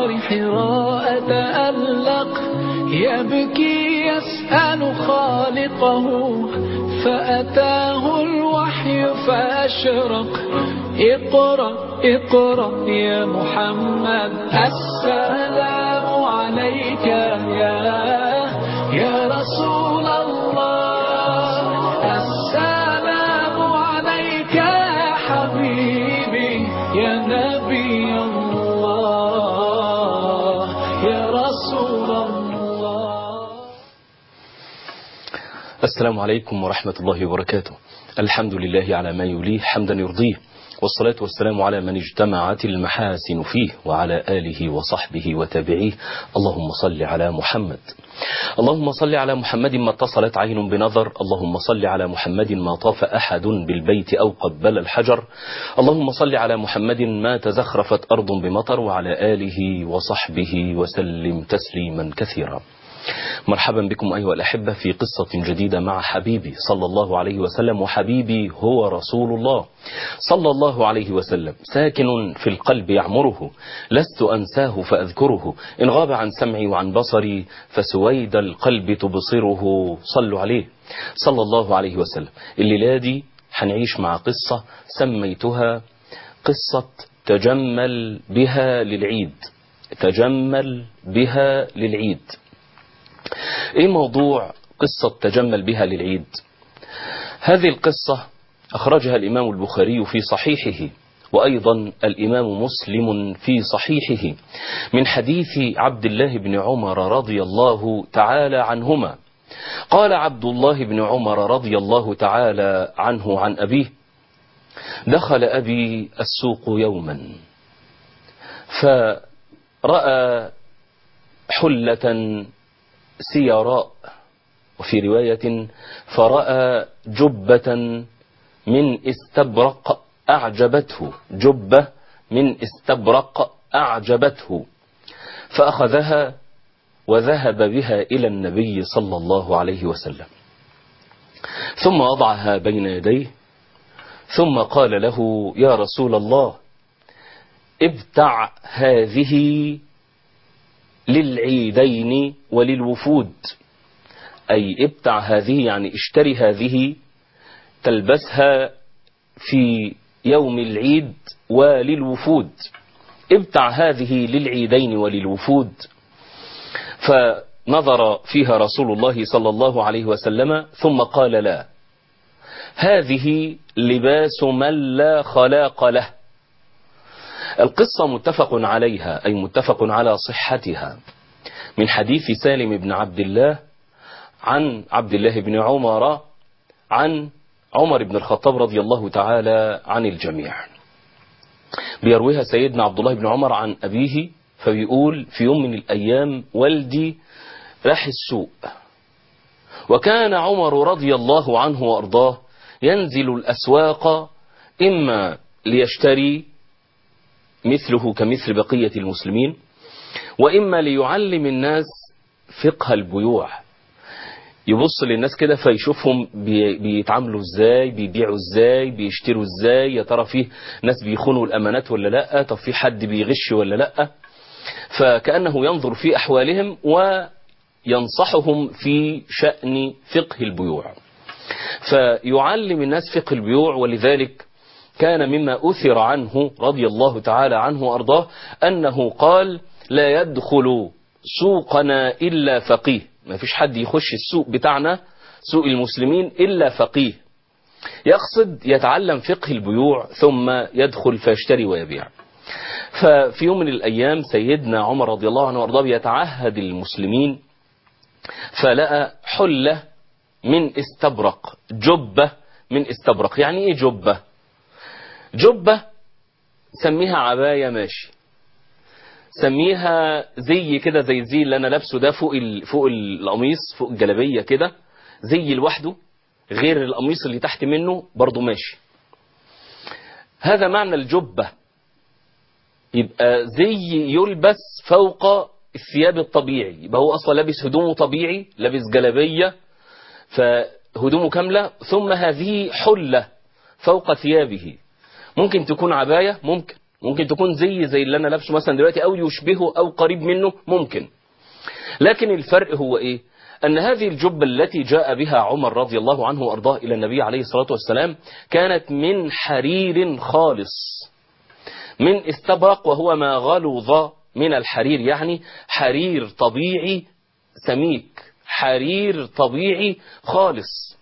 غار حراء تألق يبكي يسأل خالقه فأتاه الوحي فأشرق اقرأ اقرأ يا محمد السلام عليك يا يا رسول الله السلام عليك يا حبيبي يا نبي الله يا رسول الله السلام عليكم ورحمة الله وبركاته الحمد لله على ما يليه حمدا يرضيه والصلاة والسلام على من اجتمعت المحاسن فيه وعلى آله وصحبه وتابعيه اللهم صل على محمد اللهم صل على محمد ما اتصلت عين بنظر اللهم صل على محمد ما طاف أحد بالبيت أو قبل الحجر اللهم صل على محمد ما تزخرفت أرض بمطر وعلى آله وصحبه وسلم تسليما كثيرا مرحبا بكم أيها الأحبة في قصة جديدة مع حبيبي صلى الله عليه وسلم وحبيبي هو رسول الله صلى الله عليه وسلم ساكن في القلب يعمره لست أنساه فأذكره إن غاب عن سمعي وعن بصري فسويد القلب تبصره صلوا عليه صلى الله عليه وسلم الليلة دي هنعيش مع قصة سميتها قصة تجمل بها للعيد تجمل بها للعيد ايه موضوع قصة تجمل بها للعيد هذه القصة اخرجها الامام البخاري في صحيحه وايضا الامام مسلم في صحيحه من حديث عبد الله بن عمر رضي الله تعالى عنهما قال عبد الله بن عمر رضي الله تعالى عنه عن ابيه دخل ابي السوق يوما فرأى حلة سيراء وفي رواية فرأى جبة من استبرق أعجبته جبة من استبرق أعجبته فأخذها وذهب بها إلى النبي صلى الله عليه وسلم ثم وضعها بين يديه ثم قال له يا رسول الله ابتع هذه للعيدين وللوفود أي ابتع هذه يعني اشتري هذه تلبسها في يوم العيد وللوفود ابتع هذه للعيدين وللوفود فنظر فيها رسول الله صلى الله عليه وسلم ثم قال لا هذه لباس من لا خلاق له القصة متفق عليها أي متفق على صحتها من حديث سالم بن عبد الله عن عبد الله بن عمر عن عمر بن الخطاب رضي الله تعالى عن الجميع بيرويها سيدنا عبد الله بن عمر عن أبيه فبيقول في يوم من الأيام والدي راح السوق وكان عمر رضي الله عنه وأرضاه ينزل الأسواق إما ليشتري مثله كمثل بقية المسلمين وإما ليعلم الناس فقه البيوع يبص للناس كده فيشوفهم بي بيتعاملوا ازاي بيبيعوا ازاي بيشتروا ازاي يا ترى فيه ناس بيخونوا الامانات ولا لا طب في حد بيغش ولا لا فكأنه ينظر في احوالهم وينصحهم في شأن فقه البيوع فيعلم الناس فقه البيوع ولذلك كان مما أثر عنه رضي الله تعالى عنه وأرضاه أنه قال لا يدخل سوقنا إلا فقيه ما فيش حد يخش السوق بتاعنا سوق المسلمين إلا فقيه يقصد يتعلم فقه البيوع ثم يدخل فيشتري ويبيع ففي يوم من الأيام سيدنا عمر رضي الله عنه وأرضاه يتعهد المسلمين فلقى حلة من استبرق جبة من استبرق يعني ايه جبة جبة سميها عباية ماشي سميها زي كده زي الزي اللي انا لابسه ده فوق ال... فوق القميص فوق الجلابيه كده زي لوحده غير القميص اللي تحت منه برضه ماشي هذا معنى الجبة يبقى زي يلبس فوق الثياب الطبيعي يبقى هو اصلا لابس هدومه طبيعي لابس جلابيه فهدومه كامله ثم هذه حله فوق ثيابه ممكن تكون عبايه ممكن ممكن تكون زي زي اللي انا لابسه مثلا دلوقتي او يشبهه او قريب منه ممكن لكن الفرق هو ايه أن هذه الجبة التي جاء بها عمر رضي الله عنه وأرضاه إلى النبي عليه الصلاة والسلام كانت من حرير خالص من استبرق وهو ما غلظ من الحرير يعني حرير طبيعي سميك حرير طبيعي خالص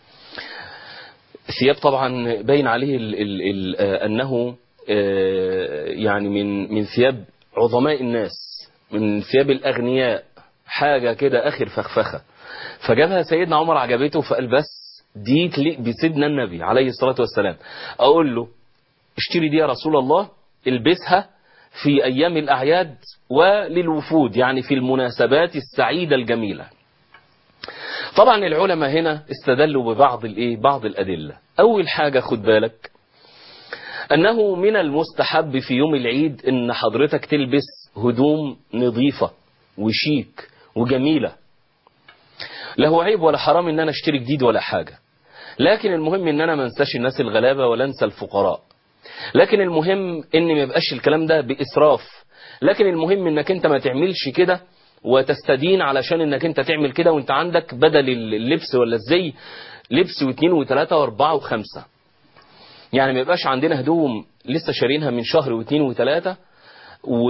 ثياب طبعا باين عليه ال ال ال آه أنه آه يعني من من ثياب عظماء الناس من ثياب الأغنياء حاجة كده آخر فخفخة فجابها سيدنا عمر عجبته فقال بس دي تليق بسيدنا النبي عليه الصلاة والسلام أقول له اشتري دي يا رسول الله البسها في أيام الأعياد وللوفود يعني في المناسبات السعيدة الجميلة طبعا العلماء هنا استدلوا ببعض الايه بعض الأدلة أول حاجة خد بالك أنه من المستحب في يوم العيد أن حضرتك تلبس هدوم نظيفة وشيك وجميلة لا هو عيب ولا حرام ان انا اشتري جديد ولا حاجة لكن المهم ان انا ما انساش الناس الغلابة ولا انسى الفقراء لكن المهم ان ما يبقاش الكلام ده باسراف لكن المهم انك انت ما تعملش كده وتستدين علشان انك انت تعمل كده وانت عندك بدل اللبس ولا الزي لبس واثنين وثلاثة واربعة وخمسة يعني ما يبقاش عندنا هدوم لسه شارينها من شهر واثنين وثلاثة و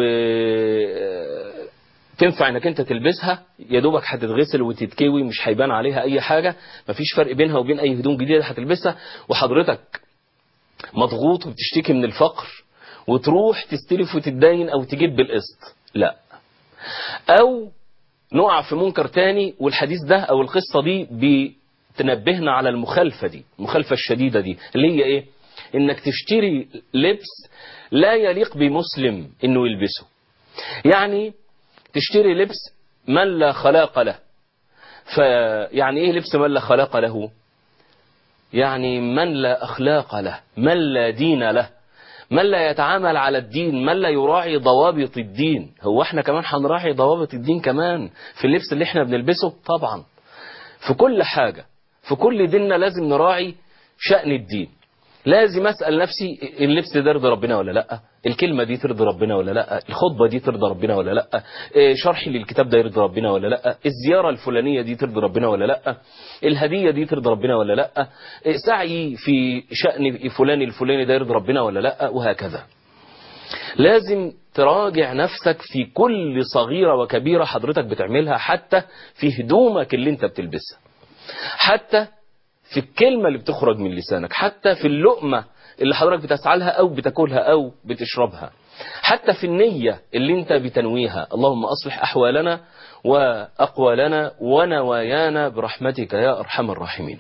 تنفع انك انت تلبسها يا دوبك هتتغسل وتتكوي مش هيبان عليها اي حاجة مفيش فرق بينها وبين اي هدوم جديدة هتلبسها وحضرتك مضغوط وبتشتكي من الفقر وتروح تستلف وتتدين او تجيب بالقسط لا او نقع في منكر تاني والحديث ده او القصة دي بتنبهنا على المخالفة دي المخالفة الشديدة دي اللي هي ايه انك تشتري لبس لا يليق بمسلم انه يلبسه يعني تشتري لبس من لا خلاق له فيعني ايه لبس من لا خلاق له يعني من لا اخلاق له من لا دين له من لا يتعامل على الدين من لا يراعي ضوابط الدين هو احنا كمان هنراعي ضوابط الدين كمان في اللبس اللي احنا بنلبسه طبعا في كل حاجة في كل ديننا لازم نراعي شأن الدين لازم أسأل نفسي اللبس ده يرضي ربنا ولا لا الكلمة دي ترضي ربنا ولا لا الخطبة دي ترضي ربنا ولا لا شرحي للكتاب ده يرضي ربنا ولا لا الزيارة الفلانية دي ترضي ربنا ولا لا الهدية دي ترضي ربنا ولا لا سعي في شأن فلان الفلاني ده يرضي ربنا ولا لا وهكذا لازم تراجع نفسك في كل صغيرة وكبيرة حضرتك بتعملها حتى في هدومك اللي انت بتلبسها حتى في الكلمة اللي بتخرج من لسانك حتى في اللقمة اللي حضرتك بتسعى لها أو بتاكلها أو بتشربها حتى في النية اللي انت بتنويها اللهم أصلح أحوالنا وأقوالنا ونوايانا برحمتك يا أرحم الراحمين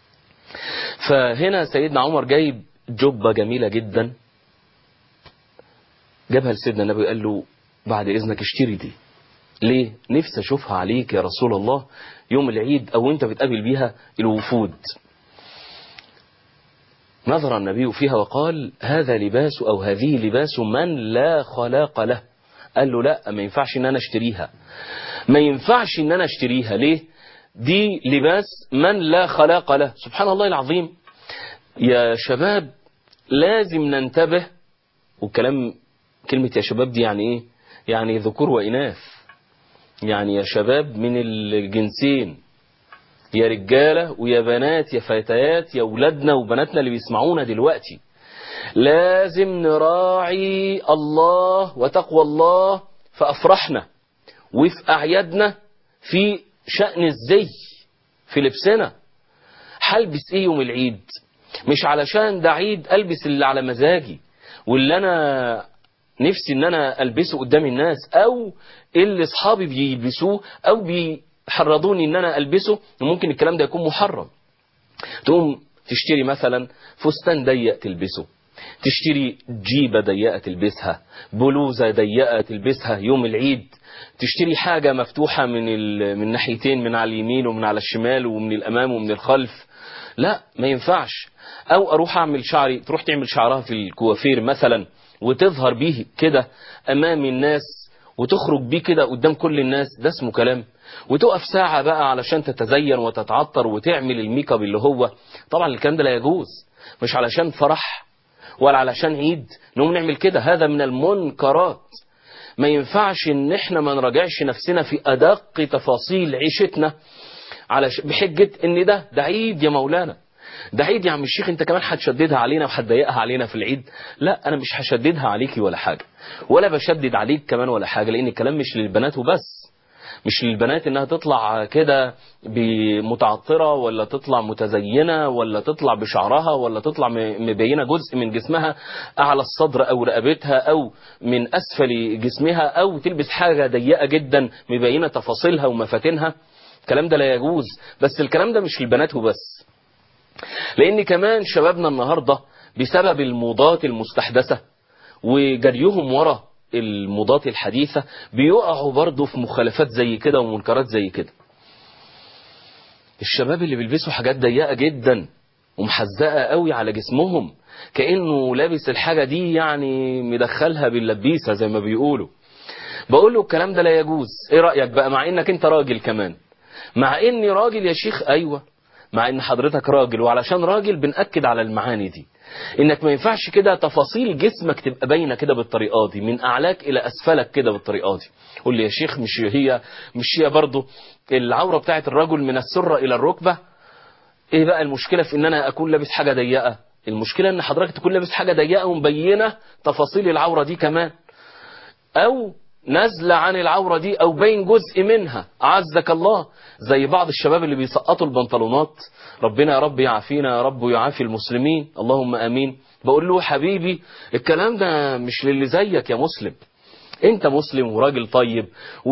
فهنا سيدنا عمر جايب جبة جميلة جدا جابها لسيدنا النبي قال له بعد إذنك اشتري دي ليه نفسي أشوفها عليك يا رسول الله يوم العيد أو أنت بتقابل بيها الوفود نظر النبي فيها وقال هذا لباس أو هذه لباس من لا خلاق له قال له لا ما ينفعش ان انا اشتريها ما ينفعش ان انا اشتريها ليه دي لباس من لا خلاق له سبحان الله العظيم يا شباب لازم ننتبه والكلام كلمة يا شباب دي يعني ايه يعني ذكور وإناث يعني يا شباب من الجنسين يا رجالة ويا بنات يا فتيات يا ولادنا وبناتنا اللي بيسمعونا دلوقتي لازم نراعي الله وتقوى الله في أفراحنا وفي أعيادنا في شأن الزي في لبسنا هلبس ايه يوم العيد مش علشان ده عيد البس اللي على مزاجي واللي انا نفسي ان انا البسه قدام الناس او اللي اصحابي بيلبسوه او بيحرضوني ان انا البسه وممكن الكلام ده يكون محرم تقوم تشتري مثلا فستان ضيق تلبسه تشتري جيبة ضيقة تلبسها بلوزة ضيقة تلبسها يوم العيد تشتري حاجة مفتوحة من من ناحيتين من على اليمين ومن على الشمال ومن الأمام ومن الخلف لا ما ينفعش أو أروح أعمل شعري تروح تعمل شعرها في الكوافير مثلا وتظهر بيه كده أمام الناس وتخرج بيه كده قدام كل الناس ده اسمه كلام وتقف ساعة بقى علشان تتزين وتتعطر وتعمل الميك اب اللي هو طبعا الكلام ده لا يجوز مش علشان فرح ولا علشان عيد نقوم نعمل كده هذا من المنكرات ما ينفعش ان احنا ما نراجعش نفسنا في ادق تفاصيل عيشتنا على بحجة ان ده ده عيد يا مولانا ده عيد يا عم الشيخ انت كمان هتشددها علينا وهتضايقها علينا في العيد لا انا مش هشددها عليكي ولا حاجة ولا بشدد عليك كمان ولا حاجة لان الكلام مش للبنات وبس مش للبنات انها تطلع كده بمتعطرة ولا تطلع متزينة ولا تطلع بشعرها ولا تطلع مبينة جزء من جسمها اعلى الصدر او رقبتها او من اسفل جسمها او تلبس حاجة ضيقة جدا مبينة تفاصيلها ومفاتنها الكلام ده لا يجوز بس الكلام ده مش للبنات وبس لان كمان شبابنا النهاردة بسبب الموضات المستحدثة وجريهم ورا الموضات الحديثة بيقعوا برضه في مخالفات زي كده ومنكرات زي كده الشباب اللي بيلبسوا حاجات ضيقة جدا ومحزقة قوي على جسمهم كأنه لابس الحاجة دي يعني مدخلها باللبيسة زي ما بيقولوا بقول له الكلام ده لا يجوز ايه رأيك بقى مع انك انت راجل كمان مع اني راجل يا شيخ ايوه مع ان حضرتك راجل وعلشان راجل بنأكد على المعاني دي انك ما ينفعش كده تفاصيل جسمك تبقى باينه كده بالطريقه دي من اعلاك الى اسفلك كده بالطريقه دي قول لي يا شيخ مش هي مش هي برضه العوره بتاعت الرجل من السره الى الركبه ايه بقى المشكله في ان انا اكون لابس حاجه ضيقه المشكله ان حضرتك تكون لابس حاجه ضيقه ومبينه تفاصيل العوره دي كمان او نازلة عن العورة دي أو بين جزء منها أعزك الله زي بعض الشباب اللي بيسقطوا البنطلونات ربنا يا رب يعافينا يا رب ويعافي المسلمين اللهم أمين بقول له حبيبي الكلام ده مش للي زيك يا مسلم انت مسلم وراجل طيب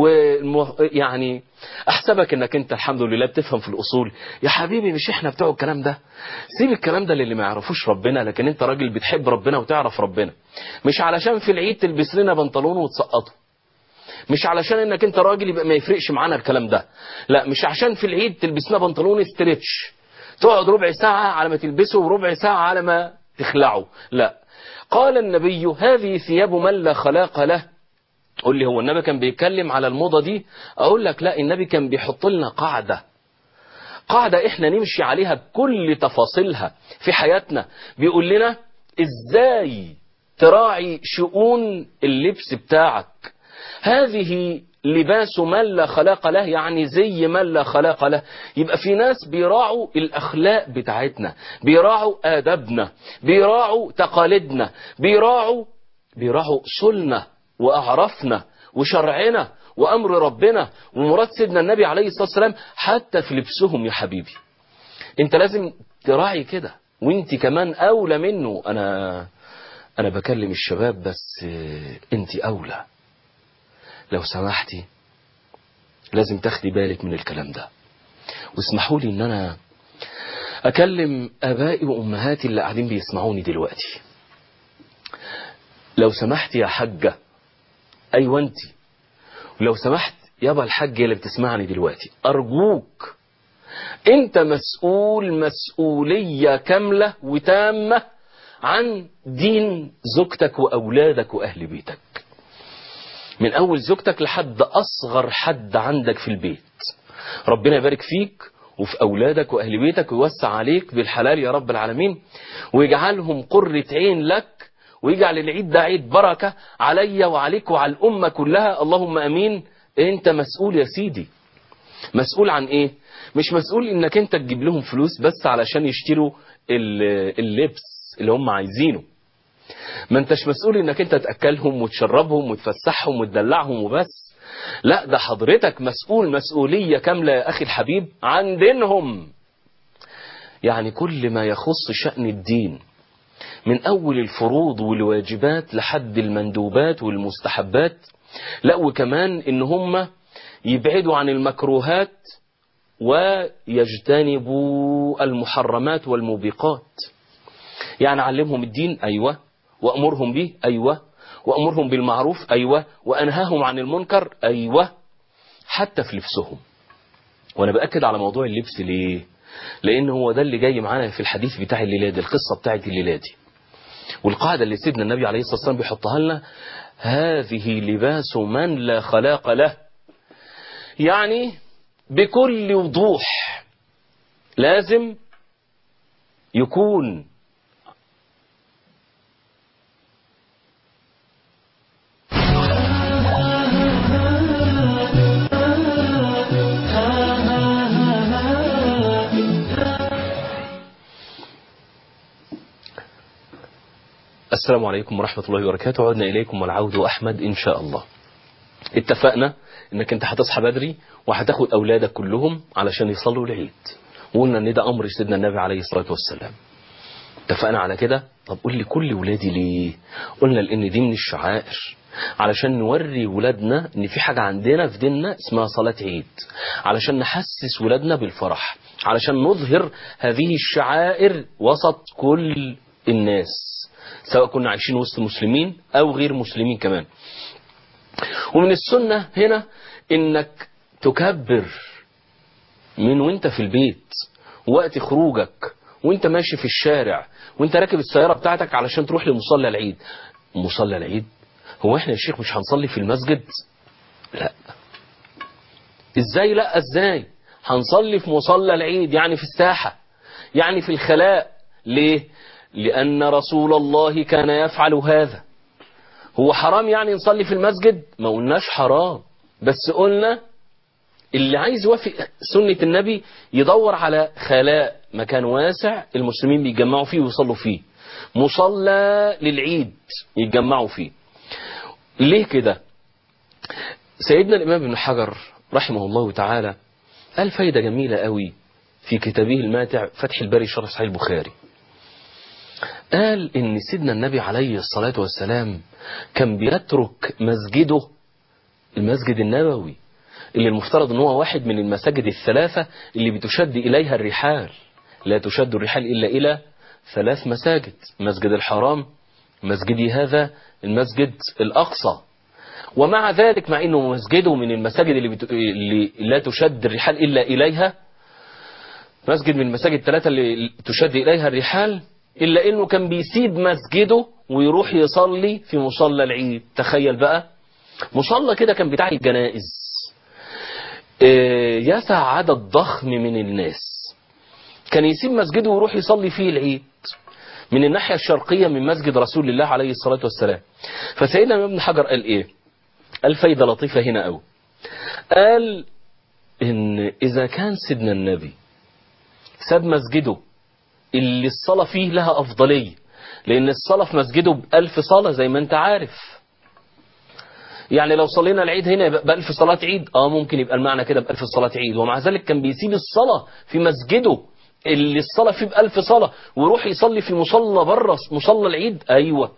ويعني احسبك انك انت الحمد لله بتفهم في الاصول يا حبيبي مش احنا بتوع الكلام ده سيب الكلام ده للي ما يعرفوش ربنا لكن انت راجل بتحب ربنا وتعرف ربنا مش علشان في العيد تلبس لنا بنطلون وتسقطه مش علشان انك انت راجل يبقى ما يفرقش معانا الكلام ده لا مش عشان في العيد تلبسنا بنطلون استريتش تقعد ربع ساعة على ما تلبسه وربع ساعة على ما تخلعه لا قال النبي هذه ثياب من لا خلاق له قول لي هو النبي كان بيتكلم على الموضة دي اقول لك لا النبي كان بيحط لنا قاعدة قاعدة احنا نمشي عليها بكل تفاصيلها في حياتنا بيقول لنا ازاي تراعي شؤون اللبس بتاعك هذه لباس من لا خلاق له يعني زي من لا خلاق له يبقى في ناس بيراعوا الأخلاق بتاعتنا بيراعوا آدابنا بيراعوا تقاليدنا بيراعوا بيراعوا سلنا وأعرافنا وشرعنا وأمر ربنا ومراد سيدنا النبي عليه الصلاة والسلام حتى في لبسهم يا حبيبي انت لازم تراعي كده وانت كمان أولى منه أنا أنا بكلم الشباب بس انت أولى لو سمحتي لازم تاخدي بالك من الكلام ده واسمحوا لي ان انا اكلم ابائي وامهاتي اللي قاعدين بيسمعوني دلوقتي لو سمحتي يا حاجة ايوه انت ولو سمحت يابا الحاجة اللي بتسمعني دلوقتي ارجوك انت مسؤول مسؤولية كاملة وتامة عن دين زوجتك واولادك واهل بيتك من أول زوجتك لحد أصغر حد عندك في البيت ربنا يبارك فيك وفي أولادك وأهل بيتك ويوسع عليك بالحلال يا رب العالمين ويجعلهم قرة عين لك ويجعل العيد ده عيد بركة علي وعليك وعلى الأمة كلها اللهم أمين أنت مسؤول يا سيدي مسؤول عن إيه مش مسؤول إنك أنت تجيب لهم فلوس بس علشان يشتروا اللبس اللي هم عايزينه ما انتش مسؤول انك انت تأكلهم وتشربهم وتفسحهم وتدلعهم وبس لا ده حضرتك مسؤول مسؤولية كاملة يا أخي الحبيب عن دينهم يعني كل ما يخص شأن الدين من أول الفروض والواجبات لحد المندوبات والمستحبات لا وكمان إن هم يبعدوا عن المكروهات ويجتنبوا المحرمات والموبقات يعني علمهم الدين أيوة وأمرهم به أيوة وأمرهم بالمعروف أيوة وأنهاهم عن المنكر أيوة حتى في لبسهم وأنا بأكد على موضوع اللبس ليه لأن هو ده اللي جاي معانا في الحديث بتاع الليلة دي القصة بتاعت الليلة دي والقاعدة اللي سيدنا النبي عليه الصلاة والسلام بيحطها لنا هذه لباس من لا خلاق له يعني بكل وضوح لازم يكون السلام عليكم ورحمة الله وبركاته عدنا إليكم والعود أحمد إن شاء الله اتفقنا انك انت هتصحى بدري وهتاخد اولادك كلهم علشان يصلوا العيد وقلنا ان ده امر سيدنا النبي عليه الصلاة والسلام اتفقنا على كده طب قول لي كل ولادي ليه قلنا لان دي من الشعائر علشان نوري ولادنا ان في حاجة عندنا في ديننا اسمها صلاة عيد علشان نحسس ولادنا بالفرح علشان نظهر هذه الشعائر وسط كل الناس سواء كنا عايشين وسط مسلمين او غير مسلمين كمان ومن السنة هنا انك تكبر من وانت في البيت وقت خروجك وانت ماشي في الشارع وانت راكب السيارة بتاعتك علشان تروح لمصلى العيد مصلى العيد هو احنا يا شيخ مش هنصلي في المسجد لا ازاي لا ازاي هنصلي في مصلى العيد يعني في الساحة يعني في الخلاء ليه لأن رسول الله كان يفعل هذا هو حرام يعني نصلي في المسجد ما قلناش حرام بس قلنا اللي عايز يوافق سنة النبي يدور على خلاء مكان واسع المسلمين بيتجمعوا فيه ويصلوا فيه مصلى للعيد يتجمعوا فيه ليه كده سيدنا الإمام ابن حجر رحمه الله تعالى قال فايدة جميلة قوي في كتابه الماتع فتح الباري شرح صحيح البخاري قال ان سيدنا النبي عليه الصلاة والسلام كان بيترك مسجده المسجد النبوي اللي المفترض ان هو واحد من المساجد الثلاثة اللي بتشد اليها الرحال لا تشد الرحال الا الى ثلاث مساجد مسجد الحرام مسجدي هذا المسجد الاقصى ومع ذلك مع انه مسجده من المساجد اللي, بت... اللي لا تشد الرحال الا اليها مسجد من المساجد الثلاثة اللي تشد اليها الرحال إلا إنه كان بيسيب مسجده ويروح يصلي في مصلى العيد تخيل بقى مصلى كده كان بتاع الجنائز يسع عدد ضخم من الناس كان يسيب مسجده ويروح يصلي فيه العيد من الناحية الشرقية من مسجد رسول الله عليه الصلاة والسلام فسيدنا ابن حجر قال ايه قال فايدة لطيفة هنا قوي قال ان اذا كان سيدنا النبي ساب مسجده اللي الصلاة فيه لها أفضلية لأن الصلاة في مسجده بألف صلاة زي ما أنت عارف يعني لو صلينا العيد هنا يبقى بألف صلاة عيد آه ممكن يبقى المعنى كده بألف صلاة عيد ومع ذلك كان بيسيب الصلاة في مسجده اللي الصلاة فيه بألف صلاة ويروح يصلي في مصلى بره مصلى العيد أيوة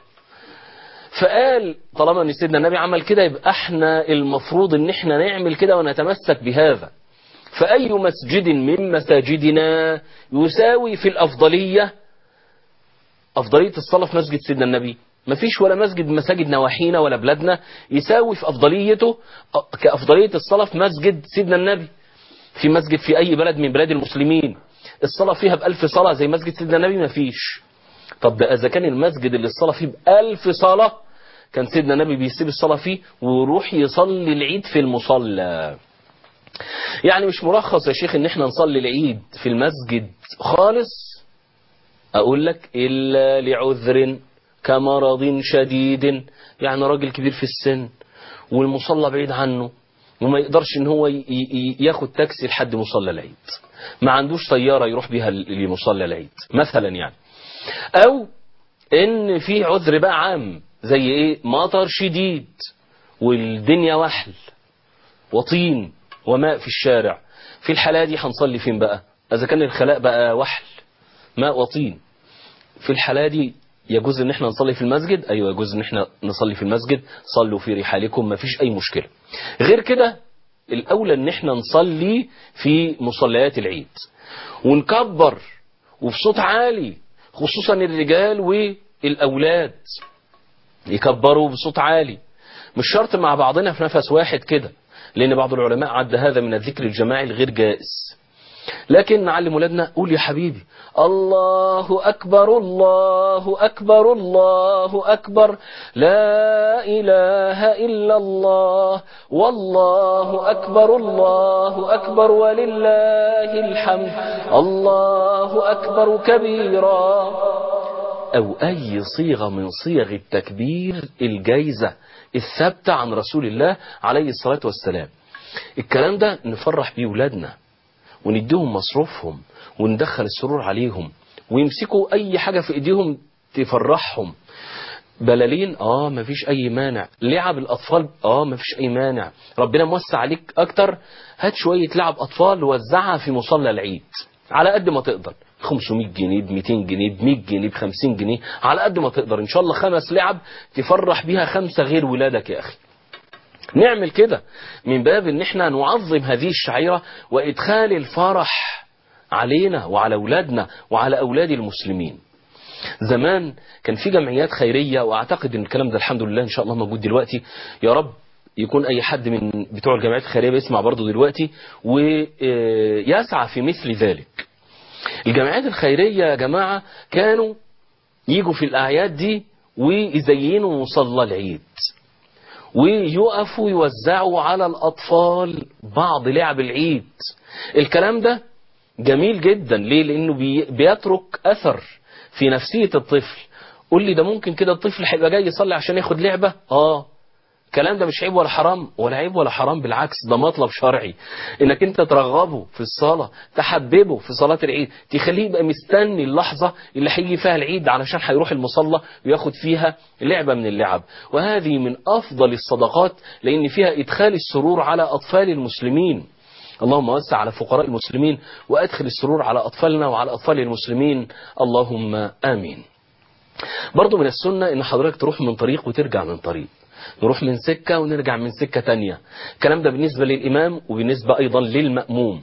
فقال طالما ان سيدنا النبي عمل كده يبقى احنا المفروض ان احنا نعمل كده ونتمسك بهذا فأي مسجد من مساجدنا يساوي في الأفضلية أفضلية الصلاة في مسجد سيدنا النبي ما فيش ولا مسجد من مساجد نواحينا ولا بلادنا يساوي في أفضليته كأفضلية الصلاة في مسجد سيدنا النبي في مسجد في أي بلد من بلاد المسلمين الصلاة فيها بألف صلاة زي مسجد سيدنا النبي ما فيش طب ده إذا كان المسجد اللي الصلاة فيه بألف صلاة كان سيدنا النبي بيسيب الصلاة فيه ويروح يصلي العيد في المصلى يعني مش مرخص يا شيخ ان احنا نصلي العيد في المسجد خالص اقول لك الا لعذر كمرض شديد يعني راجل كبير في السن والمصلى بعيد عنه وما يقدرش ان هو ياخد تاكسي لحد مصلى العيد ما عندوش طيارة يروح بيها لمصلى العيد مثلا يعني او ان في عذر بقى عام زي ايه مطر شديد والدنيا وحل وطين وماء في الشارع في الحالة دي هنصلي فين بقى اذا كان الخلاء بقى وحل ماء وطين في الحالة دي يجوز ان احنا نصلي في المسجد ايوه يجوز ان احنا نصلي في المسجد صلوا في رحالكم ما فيش اي مشكلة غير كده الاولى ان احنا نصلي في مصليات العيد ونكبر وبصوت عالي خصوصا الرجال والاولاد يكبروا بصوت عالي مش شرط مع بعضنا في نفس واحد كده لأن بعض العلماء عد هذا من الذكر الجماعي الغير جائز لكن نعلم ولادنا قول يا حبيبي الله أكبر الله أكبر الله أكبر لا إله إلا الله والله أكبر الله أكبر ولله الحمد الله أكبر كبيرا أو أي صيغة من صيغ التكبير الجايزة الثابتة عن رسول الله عليه الصلاة والسلام الكلام ده نفرح بيه ولادنا ونديهم مصروفهم وندخل السرور عليهم ويمسكوا أي حاجة في إيديهم تفرحهم بلالين اه مفيش اي مانع لعب الاطفال اه مفيش اي مانع ربنا موسع عليك اكتر هات شوية لعب اطفال وزعها في مصلى العيد على قد ما تقدر 500 جنيه ب 200 جنيه ب 100 جنيه ب 50 جنيه على قد ما تقدر ان شاء الله خمس لعب تفرح بيها خمسة غير ولادك يا اخي نعمل كده من باب ان احنا نعظم هذه الشعيرة وادخال الفرح علينا وعلى اولادنا وعلى اولاد المسلمين زمان كان في جمعيات خيرية واعتقد ان الكلام ده الحمد لله ان شاء الله موجود دلوقتي يا رب يكون اي حد من بتوع الجمعيات الخيرية بيسمع برضه دلوقتي ويسعى في مثل ذلك الجمعيات الخيرية يا جماعة كانوا يجوا في الأعياد دي ويزينوا مصلى العيد ويقفوا يوزعوا على الأطفال بعض لعب العيد الكلام ده جميل جدا ليه لأنه بي بيترك أثر في نفسية الطفل قول لي ده ممكن كده الطفل هيبقى جاي يصلي عشان ياخد لعبة اه الكلام ده مش عيب ولا حرام ولا عيب ولا حرام بالعكس ده مطلب شرعي انك انت ترغبه في الصلاة تحببه في صلاة العيد تخليه يبقى مستني اللحظة اللي هيجي فيها العيد علشان هيروح المصلى وياخد فيها لعبة من اللعب وهذه من افضل الصدقات لان فيها ادخال السرور على اطفال المسلمين اللهم وسع على فقراء المسلمين وادخل السرور على اطفالنا وعلى اطفال المسلمين اللهم امين برضو من السنة ان حضرتك تروح من طريق وترجع من طريق نروح من سكة ونرجع من سكة تانية الكلام ده بالنسبة للإمام وبالنسبة أيضا للمأموم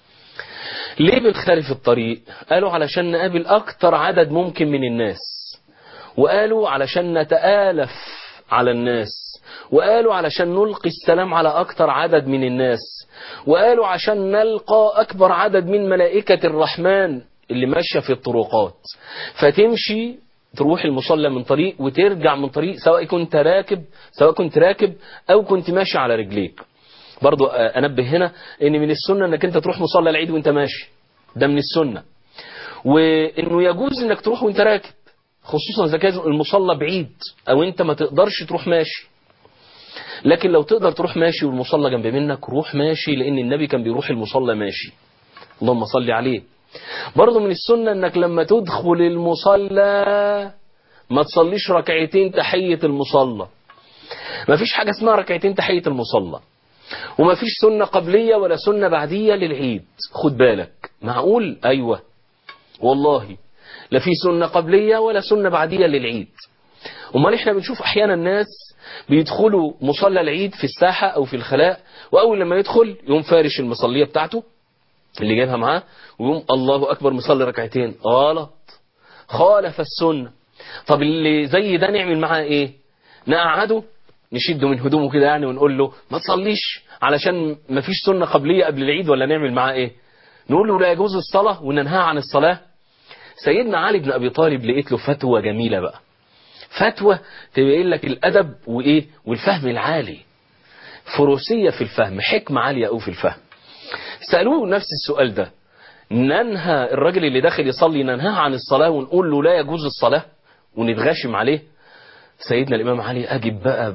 ليه بنخالف الطريق قالوا علشان نقابل أكتر عدد ممكن من الناس وقالوا علشان نتآلف على الناس وقالوا علشان نلقي السلام على أكتر عدد من الناس وقالوا عشان نلقى أكبر عدد من ملائكة الرحمن اللي ماشية في الطرقات فتمشي تروح المصلى من طريق وترجع من طريق سواء كنت راكب سواء كنت راكب او كنت ماشي على رجليك برضو انبه هنا ان من السنة انك انت تروح مصلى العيد وانت ماشي ده من السنة وانه يجوز انك تروح وانت راكب خصوصا اذا كان المصلى بعيد او انت ما تقدرش تروح ماشي لكن لو تقدر تروح ماشي والمصلى جنب منك روح ماشي لان النبي كان بيروح المصلى ماشي اللهم صل عليه برضه من السنة انك لما تدخل المصلى ما تصليش ركعتين تحية المصلى ما فيش حاجة اسمها ركعتين تحية المصلى وما فيش سنة قبلية ولا سنة بعدية للعيد خد بالك معقول ايوه والله لا في سنة قبلية ولا سنة بعدية للعيد امال احنا بنشوف احيانا الناس بيدخلوا مصلى العيد في الساحة او في الخلاء واول لما يدخل يقوم فارش المصلية بتاعته اللي جايبها معاه ويقوم الله أكبر مصلي ركعتين غلط خالف السنة طب اللي زي ده نعمل معاه ايه نقعده نشده من هدومه كده يعني ونقول له ما تصليش علشان ما فيش سنة قبلية قبل العيد ولا نعمل معاه ايه نقول له لا يجوز الصلاة وننهى عن الصلاة سيدنا علي بن أبي طالب لقيت له فتوى جميلة بقى فتوى تبين لك الأدب وإيه والفهم العالي فروسية في الفهم حكمة عالية أو في الفهم سألوه نفس السؤال ده ننهى الراجل اللي داخل يصلي ننهاه عن الصلاة ونقول له لا يجوز الصلاة ونتغاشم عليه سيدنا الإمام علي أجب بقى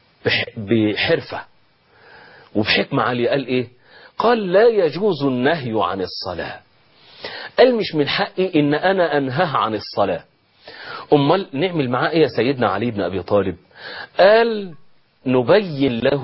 بحرفة وبحكمة عالية قال إيه قال لا يجوز النهي عن الصلاة قال مش من حقي إن أنا أنهاه عن الصلاة أمال نعمل معاه إيه يا سيدنا علي بن أبي طالب قال نبين له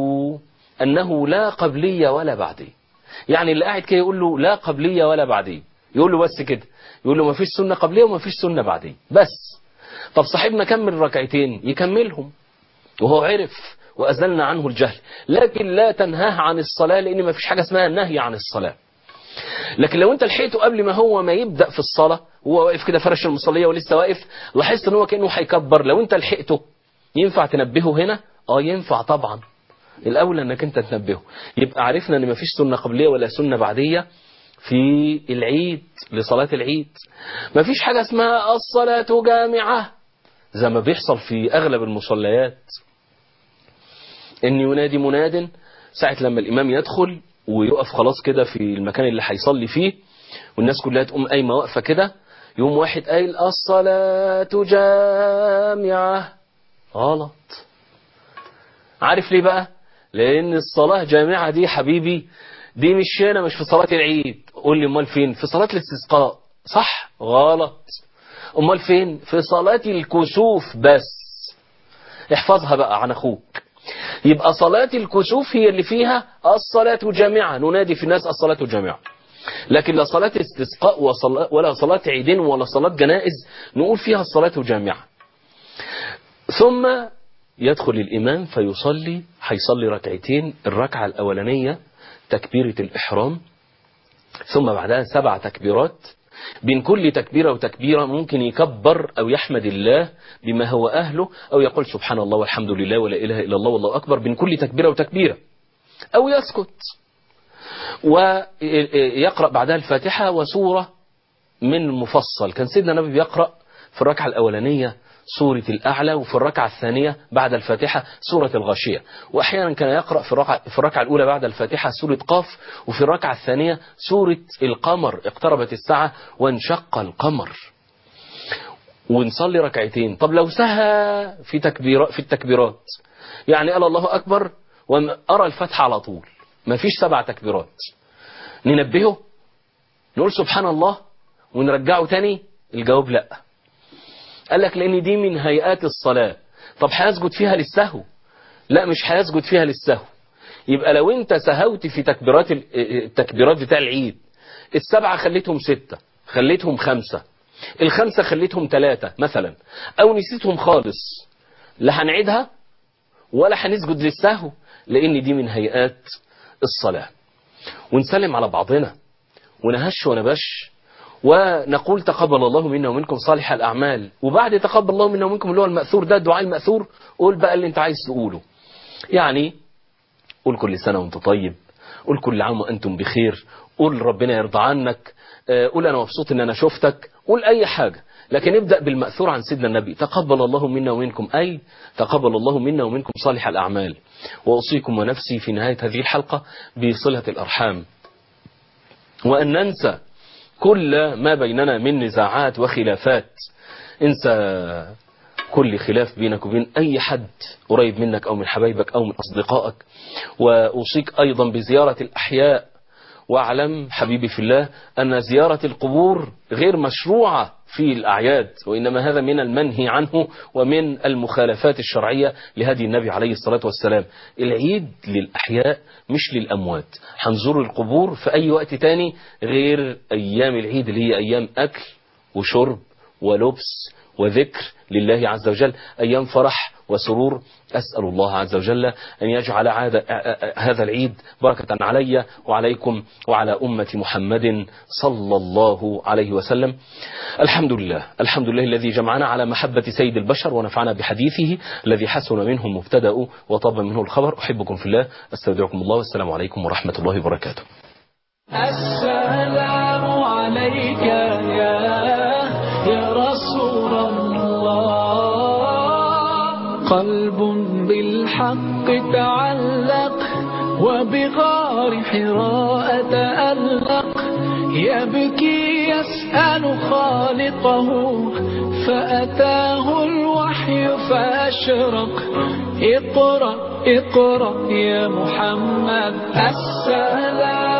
أنه لا قبلية ولا بعدية يعني اللي قاعد كده يقول له لا قبلية ولا بعدية يقول له بس كده يقول له ما فيش سنة قبلية وما فيش سنة بعدية بس طب صاحبنا كمل ركعتين يكملهم وهو عرف وأزلنا عنه الجهل لكن لا تنهاه عن الصلاة لأن ما فيش حاجة اسمها النهي عن الصلاة لكن لو انت لحقته قبل ما هو ما يبدأ في الصلاة وهو واقف كده فرش المصلية ولسه واقف لاحظت ان هو كأنه هيكبر لو انت لحقته ينفع تنبهه هنا اه ينفع طبعا الأولى أنك أنت تنبهه يبقى عرفنا أن مفيش سنة قبلية ولا سنة بعدية في العيد لصلاة العيد مفيش حاجة اسمها الصلاة جامعة زي ما بيحصل في أغلب المصليات إن ينادي مناد ساعة لما الإمام يدخل ويقف خلاص كده في المكان اللي هيصلي فيه والناس كلها تقوم قايمة واقفة كده يقوم واحد قايل الصلاة جامعة غلط عارف ليه بقى لان الصلاة جامعة دي حبيبي دي مش هنا مش في صلاة العيد قول لي امال فين في صلاة الاستسقاء صح غلط امال فين في صلاة الكسوف بس احفظها بقى عن اخوك يبقى صلاة الكسوف هي اللي فيها الصلاة جامعة ننادي في الناس الصلاة جامعة لكن لا صلاة استسقاء وصلاة ولا صلاة عيدين ولا صلاة جنائز نقول فيها الصلاة جامعة ثم يدخل الإمام فيصلي هيصلي ركعتين الركعة الأولانية تكبيرة الإحرام ثم بعدها سبع تكبيرات بين كل تكبيرة وتكبيرة ممكن يكبر أو يحمد الله بما هو أهله أو يقول سبحان الله والحمد لله ولا إله إلا الله والله أكبر بين كل تكبيرة وتكبيرة أو يسكت ويقرأ بعدها الفاتحة وسورة من مفصل كان سيدنا النبي بيقرأ في الركعة الأولانية سورة الأعلى وفي الركعة الثانية بعد الفاتحة سورة الغاشية وأحيانا كان يقرأ في الركعة, في الركعة الأولى بعد الفاتحة سورة قاف وفي الركعة الثانية سورة القمر اقتربت الساعة وانشق القمر ونصلي ركعتين طب لو سهى في تكبيرات في التكبيرات يعني قال الله أكبر وأرى الفتحة على طول ما فيش سبع تكبيرات ننبهه نقول سبحان الله ونرجعه تاني الجواب لا قال لك لان دي من هيئات الصلاة طب هيسجد فيها للسهو لا مش هيسجد فيها للسهو يبقى لو انت سهوت في تكبيرات التكبيرات بتاع العيد السبعة خليتهم ستة خليتهم خمسة الخمسة خليتهم ثلاثة مثلا او نسيتهم خالص لا هنعيدها ولا هنسجد للسهو لان دي من هيئات الصلاة ونسلم على بعضنا ونهش ونبش ونقول تقبل الله منا ومنكم صالح الأعمال وبعد تقبل الله منا ومنكم اللي هو المأثور ده الدعاء المأثور قول بقى اللي انت عايز تقوله يعني قول كل سنة وانت طيب قول كل عام وانتم بخير قول ربنا يرضى عنك قول انا مبسوط ان انا شفتك قول اي حاجة لكن ابدأ بالمأثور عن سيدنا النبي تقبل الله منا ومنكم أي تقبل الله منا ومنكم صالح الأعمال وأوصيكم ونفسي في نهاية هذه الحلقة بصلة الأرحام وأن ننسى كل ما بيننا من نزاعات وخلافات انسى كل خلاف بينك وبين أي حد قريب منك أو من حبايبك أو من أصدقائك وأوصيك أيضا بزيارة الأحياء واعلم حبيبي في الله أن زيارة القبور غير مشروعة في الأعياد وإنما هذا من المنهي عنه ومن المخالفات الشرعية لهدي النبي عليه الصلاة والسلام العيد للأحياء مش للأموات هنزور القبور في أي وقت تاني غير أيام العيد اللي هي أيام أكل وشرب ولبس وذكر لله عز وجل أيام فرح وسرور أسأل الله عز وجل أن يجعل عادة هذا العيد بركة علي وعليكم وعلى أمة محمد صلى الله عليه وسلم الحمد لله الحمد لله الذي جمعنا على محبة سيد البشر ونفعنا بحديثه الذي حسن منه المبتدأ وطاب منه الخبر أحبكم في الله استودعكم الله والسلام عليكم ورحمة الله وبركاته السلام عليك يا يا رسول الله قلب بالحق تعلق وبغار حراء تألق يبكي يسأل خالقه فأتاه الوحي فأشرق اقرأ اقرأ يا محمد السلام